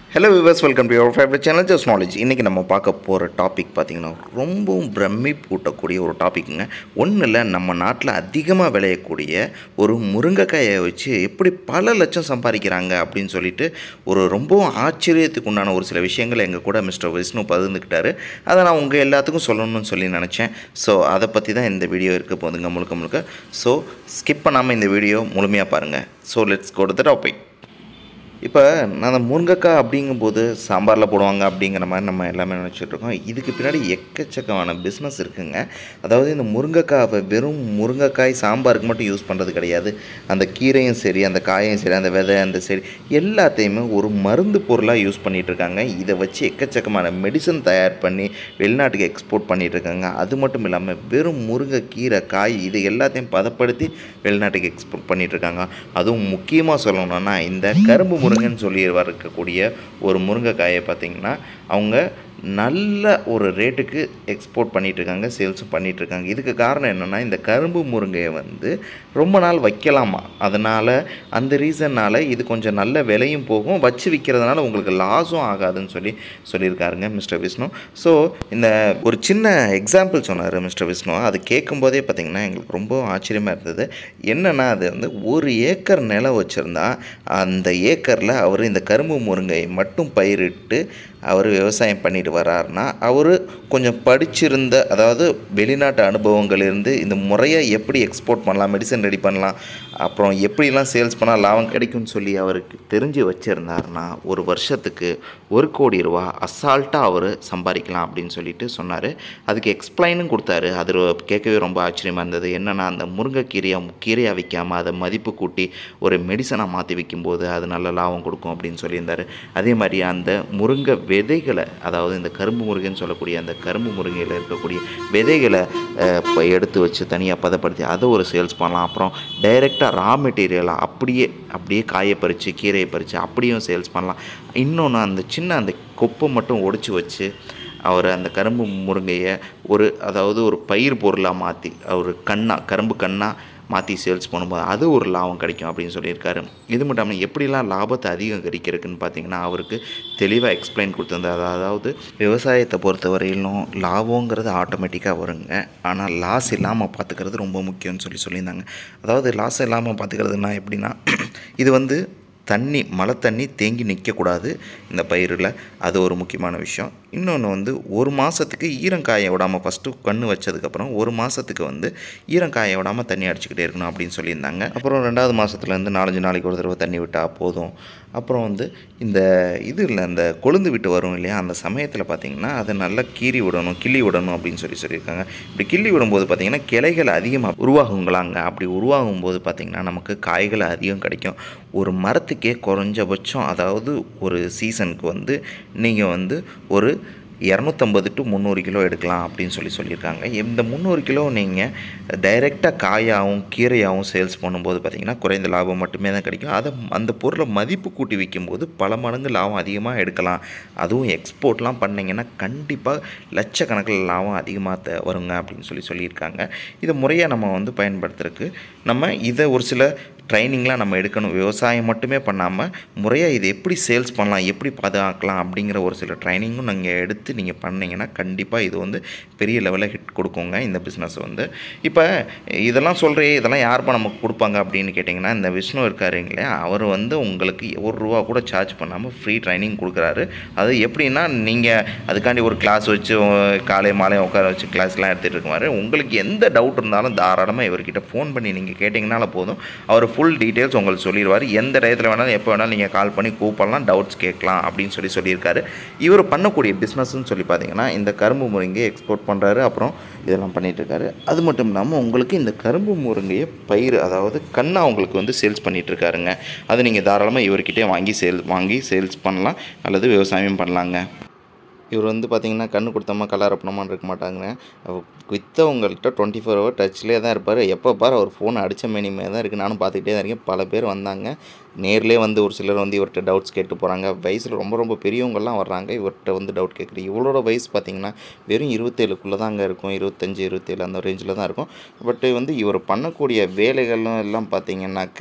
hello viewers welcome to your favourite channel just knowledge இன்றைக்கி நம்ம பார்க்க போகிற டாபிக் பார்த்திங்கன்னா ரொம்பவும் பிரமி பூட்டக்கூடிய ஒரு டாபிக்ங்க ஒன்றும் இல்லை நம்ம நாட்டில் அதிகமாக விளையக்கூடிய ஒரு முருங்கைக்காயை வச்சு எப்படி பல லட்சம் சம்பாதிக்கிறாங்க அப்படின்னு சொல்லிட்டு ஒரு ரொம்பவும் ஆச்சரியத்துக்கு உண்டான ஒரு சில விஷயங்களை எங்கள் கூட மிஸ்டர் விஷ்ணு பகிர்ந்துக்கிட்டாரு அதை நான் உங்கள் எல்லாத்துக்கும் சொல்லணும்னு சொல்லி நினச்சேன் ஸோ அதை பற்றி தான் இந்த வீடியோ இருக்க போகுதுங்க முழுக்க முழுக்க ஸோ ஸ்கிப் பண்ணாமல் இந்த வீடியோ முழுமையாக பாருங்கள் so let's go to the topic இப்போ நான் அந்த முருங்கைக்காய் அப்படிங்கும்போது சாம்பாரில் போடுவாங்க அப்படிங்கிற மாதிரி நம்ம எல்லாமே நினச்சிட்டு இருக்கோம் இதுக்கு பின்னாடி எக்கச்சக்கமான பிஸ்னஸ் இருக்குங்க அதாவது இந்த முருங்கைக்காவை வெறும் முருங்கைக்காய் சாம்பாருக்கு மட்டும் யூஸ் பண்ணுறது கிடையாது அந்த கீரையும் சரி அந்த காயும் சரி அந்த விதை அந்த சரி எல்லாத்தையுமே ஒரு மருந்து பொருளாக யூஸ் பண்ணிகிட்டு இருக்காங்க இதை வச்சு எக்கச்சக்கமான மெடிசன் தயார் பண்ணி வெளிநாட்டுக்கு எக்ஸ்போர்ட் பண்ணிட்டு இருக்காங்க அது மட்டும் இல்லாமல் வெறும் முருங்கை கீரை காய் இது எல்லாத்தையும் பதப்படுத்தி வெளிநாட்டுக்கு எக்ஸ்போர்ட் பண்ணிட்டு இருக்காங்க அதுவும் முக்கியமாக சொல்லணும்னா இந்த கரும்பு முருங்கைன்னு சொல்லி இருக்கக்கூடிய ஒரு முருங்கைக்காயை பார்த்திங்கன்னா அவங்க நல்ல ஒரு ரேட்டுக்கு எக்ஸ்போர்ட் பண்ணிட்டு இருக்காங்க சேல்ஸும் பண்ணிட்டு இருக்காங்க இதுக்கு காரணம் என்னென்னா இந்த கரும்பு முருங்கையை வந்து ரொம்ப நாள் வைக்கலாமா அதனால் அந்த ரீசன்னால் இது கொஞ்சம் நல்ல விலையும் போகும் வச்சு விற்கிறதுனால உங்களுக்கு லாஸும் ஆகாதுன்னு சொல்லி சொல்லியிருக்காருங்க மிஸ்டர் விஷ்ணு ஸோ இந்த ஒரு சின்ன எக்ஸாம்பிள் சொன்னார் மிஸ்டர் விஷ்ணு அது கேட்கும்போதே பார்த்திங்கன்னா எங்களுக்கு ரொம்ப ஆச்சரியமாக இருந்தது என்னென்னா அது வந்து ஒரு ஏக்கர் நிலம் வச்சுருந்தா அந்த ஏக்கரில் அவர் இந்த கரும்பு முருங்கை மட்டும் பயிரிட்டு அவர் விவசாயம் பண்ணிட்டு வர்றாருன்னா அவர் கொஞ்சம் படிச்சிருந்த அதாவது வெளிநாட்டு அனுபவங்கள் இருந்து இந்த முறையை எப்படி எக்ஸ்போர்ட் பண்ணலாம் மெடிசன் ரெடி பண்ணலாம் அப்புறம் எப்படிலாம் சேல்ஸ் பண்ணால் லாபம் கிடைக்கும்னு சொல்லி அவருக்கு தெரிஞ்சு வச்சுருந்தாருன்னா ஒரு வருஷத்துக்கு ஒரு கோடி ரூபா அசால்ட்டாக அவர் சம்பாதிக்கலாம் அப்படின்னு சொல்லிட்டு சொன்னார் அதுக்கு எக்ஸ்பிளைனும் கொடுத்தாரு அது ரொ- கேட்கவே ரொம்ப ஆச்சரியமாக இருந்தது என்னென்னா அந்த முருங்கைக்கீரையை கீரையாக விற்காமல் அதை மதிப்பு கூட்டி ஒரு மெடிசனாக மாற்றி விற்கும்போது அது நல்ல லாபம் கொடுக்கும் அப்படின்னு சொல்லியிருந்தார் அதே மாதிரி அந்த முருங்கை விதைகளை அதாவது இந்த கரும்பு முருங்கைன்னு சொல்லக்கூடிய அந்த கரும்பு முருங்கையில் இருக்கக்கூடிய விதைகளை அஹ், இப்போ எடுத்து வச்சு தனியாக பதப்படுத்தி அதை ஒரு சேல்ஸ் பண்ணலாம் அப்புறம் டைரெக்டாக ரா மெட்டீரியலாக அப்படியே அப்படியே காயை பறித்து கீரையை பறித்து அப்படியும் சேல்ஸ் பண்ணலாம் இன்னொன்று அந்த சின்ன அந்த கொப்பை மட்டும் ஒடிச்சு வச்சு அவர் அந்த கரும்பு முருங்கையை ஒரு அதாவது ஒரு பயிர் பொருளாக மாற்றி ஒரு கண்ணா கரும்பு கண்ணா மாற்றி சேல்ஸ் பண்ணும்போது அது ஒரு லாபம் கிடைக்கும் அப்படின்னு சொல்லியிருக்காரு இது மட்டும் இல்லாமல் எப்படிலாம் லாபத்தை அதிகரிக்கிறதுக்குன்னு பார்த்தீங்கன்னா அவருக்கு தெளிவாக எக்ஸ்பிளைன் கொடுத்துருந்தாரு அதாவது விவசாயத்தை பொறுத்த வரையிலும் லாபங்கிறது ஆட்டோமேட்டிக்காக வருங்க ஆனால் லாஸ் இல்லாமல் பார்த்துக்கிறது ரொம்ப முக்கியம்னு சொல்லி சொல்லியிருந்தாங்க அதாவது லாஸ் இல்லாமல் பார்த்துக்கிறதுனா எப்படின்னா இது வந்து தண்ணி மழை தண்ணி தேங்கி நிற்கக்கூடாது இந்த பயிரில் அது ஒரு முக்கியமான விஷயம் இன்னொன்று வந்து ஒரு மாதத்துக்கு ஈரங்காய விடாமல் ஃபஸ்ட்டு கன்று வச்சதுக்கப்புறம் ஒரு மாதத்துக்கு வந்து ஈரங்காய விடாமல் தண்ணி அடிச்சுக்கிட்டே இருக்கணும் அப்படின்னு சொல்லியிருந்தாங்க அப்புறம் ரெண்டாவது மாதத்துலேருந்து நாலஞ்சு நாளைக்கு ஒரு தடவை தண்ணி விட்டால் போதும் அப்புறம் வந்து இந்த இது இல்லை இந்த கொழுந்து விட்டு வரும் இல்லையா அந்த சமயத்தில் பார்த்திங்கன்னா அதை நல்லா கீறி விடணும் கிள்ளி விடணும் அப்படின்னு சொல்லி சொல்லியிருக்காங்க இப்படி கிள்ளி விடும்போது பார்த்திங்கன்னா கிளைகள் அதிகமாக உருவாகுங்களாங்க அப்படி உருவாகும் போது பார்த்திங்கன்னா நமக்கு காய்கள் அதிகம் கிடைக்கும் ஒரு மரத்துக்கே குறைஞ்சபட்சம் அதாவது ஒரு சீசனுக்கு வந்து நீங்கள் வந்து ஒரு இரநூத்தம்பது டு முந்நூறு கிலோ எடுக்கலாம் அப்படின்னு சொல்லி சொல்லியிருக்காங்க இந்த முந்நூறு கிலோ நீங்கள் டைரெக்டாக காயாகவும் கீரையாகவும் சேல்ஸ் பண்ணும்போது பார்த்திங்கன்னா குறைந்த லாபம் மட்டுமே தான் கிடைக்கும் அதை அந்த பொருளை மதிப்பு கூட்டி விற்கும்போது பல மடங்கு லாபம் அதிகமாக எடுக்கலாம் அதுவும் எக்ஸ்போர்ட்லாம் பண்ணிங்கன்னா கண்டிப்பாக லட்சக்கணக்கில் லாபம் அதிகமாக த- வருங்க அப்படின்னு சொல்லி சொல்லியிருக்காங்க இதை முறையாக நம்ம வந்து பயன்படுத்துறதுக்கு நம்ம இதை ஒரு சில ட்ரைனிங்லாம் நம்ம எடுக்கணும் விவசாயம் மட்டுமே பண்ணாமல் முறையாக இதை எப்படி சேல்ஸ் பண்ணலாம் எப்படி பாதுகாக்கலாம் அப்படிங்கிற ஒரு சில ட்ரைனிங்கும் நீங்கள் எடுத்து நீங்கள் பண்ணீங்கன்னா கண்டிப்பாக இது வந்து பெரிய லெவலில் ஹிட் கொடுக்குங்க இந்த பிஸ்னஸ் வந்து இப்போ இதெல்லாம் சொல்கிறே இதெல்லாம் யாருப்பா நமக்கு கொடுப்பாங்க அப்படின்னு கேட்டிங்கன்னா இந்த விஷ்ணு இருக்காருங்களே அவர் வந்து உங்களுக்கு ஒரு ரூபா கூட சார்ஜ் பண்ணாமல் ஃப்ரீ ட்ரைனிங் கொடுக்குறாரு அது எப்படின்னா நீங்கள் அதுக்காண்டி ஒரு கிளாஸ் வச்சு அஹ், காலை மாலை உட்கார வச்சு கிளாஸ்லாம் எடுத்துகிட்டு இருக்குமாரு உங்களுக்கு எந்த டவுட் இருந்தாலும் தாராளமாக இவர்கிட்ட ஃபோன் பண்ணி நீங்கள் கேட்டிங்கனால போதும் அவர் ஃபுல் டீட்டெயில்ஸ் உங்களுக்கு சொல்லிடுவார் எந்த டயத்தில் வேணாலும் எப்போ வேணாலும் நீங்கள் கால் பண்ணி கூப்பிடலாம் டவுட்ஸ் கேட்கலாம் அப்படின்னு சொல்லி சொல்லியிருக்காரு இவர் பண்ணக்கூடிய பிஸ்னஸ்ன்னு சொல்லி பார்த்தீங்கன்னா இந்த கரும்பு முருங்கையை எக்ஸ்போர்ட் பண்ணுறாரு அப்புறம் இதெல்லாம் பண்ணிட்டு இருக்காரு அது மட்டும் இல்லாமல் உங்களுக்கு இந்த கரும்பு முருங்கையை பயிர் அதாவது கண்ணா உங்களுக்கு வந்து சேல்ஸ் பண்ணிட்டு இருக்காருங்க அது நீங்கள் தாராளமாக இவர்கிட்டே வாங்கி சேல் வாங்கி சேல்ஸ் பண்ணலாம் அல்லது விவசாயம் பண்ணலாங்க இவர் வந்து பார்த்தீங்கன்னா கண்ணு கொடுத்தோமா கலரப்பணமான்னு இருக்க மாட்டாங்க விற்றவங்கள்ட்ட டுவெண்ட்டி ஃபோர் ஹவர் டச்லேயே தான் இருப்பார் எப்போ பாரு அவர் ஃபோன் அடித்த மேனிமே தான் இருக்குது நானும் பார்த்துக்கிட்டே தான் இருக்கேன் பல பேர் வந்தாங்க நேர்லேயே வந்து ஒரு சிலர் வந்து இவர்கிட்ட டவுட்ஸ் கேட்டு போகிறாங்க வயசில் ரொம்ப ரொம்ப பெரியவங்கெல்லாம் வர்றாங்க இவர்கிட்ட வந்து டவுட் கேட்குறது இவளோட வயசு பார்த்தீங்கன்னா வெறும் இருபத்தேழுக்குள்ளே தாங்க இருக்கும் இருபத்தஞ்சி இருபத்தேழு அந்த ரேஞ்சில் தான் இருக்கும் பட் வந்து இவர் பண்ணக்கூடிய வேலைகளும் எல்லாம் பார்த்தீங்கன்னாக்க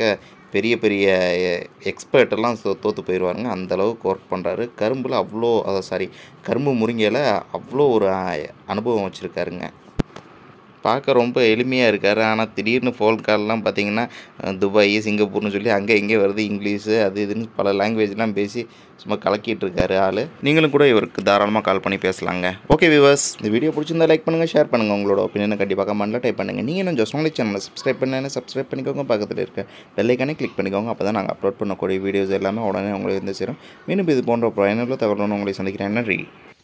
பெரிய பெரிய எக்ஸ்பர்ட் எல்லாம் தோ தோற்று போயிடுவாருங்க அந்த அளவுக்கு ஒர்க் பண்ணுறாரு கரும்பில் அவ்வளோ அதை சாரி கரும்பு முருங்கையில் அவ்வளோ ஒரு அஹ், அனுபவம் வச்சுருக்காருங்க பார்க்க ரொம்ப எளிமையாக இருக்கார் ஆனால் திடீர்னு ஃபோன் கால்லாம் பார்த்தீங்கன்னா அஹ், துபாய் சிங்கப்பூர்னு சொல்லி அங்கே இங்கே வருது இங்கிலீஷு அது இதுன்னு பல லாங்குவேஜ்லாம் பேசி சும்மா கலக்கிட்டு இருக்காரு ஆள் நீங்களும் கூட இவருக்கு தாராளமாக கால் பண்ணி பேசலாங்க ஓகே விவர்ஸ் இந்த வீடியோ பிடிச்சிருந்தா லைக் பண்ணுங்கள் ஷேர் பண்ணுங்கள் உங்களோட ஒப்பீனியனை கண்டிப்பாக கமெண்ட்டில் டைப் பண்ணுங்கள் நீங்கள் என்ன ஜஸ்ட் ஒன்லி சேனலை சப்ஸ்கிரைப் பண்ணேன்னு சப்ஸ்கிரைப் பண்ணிக்கோங்க பக்கத்தில் இருக்க பெல்லைக்கானே கிளிக் பண்ணிக்கோங்க அப்போ தான் நாங்கள் அப்லோட் பண்ணக்கூடிய வீடியோஸ் எல்லாமே உடனே உங்களுக்கு வந்து சேரும் மீண்டும் இது போன்ற பயனுள்ள தகவலுடன் உங்களை சந்திக்கிறேன் நன்றி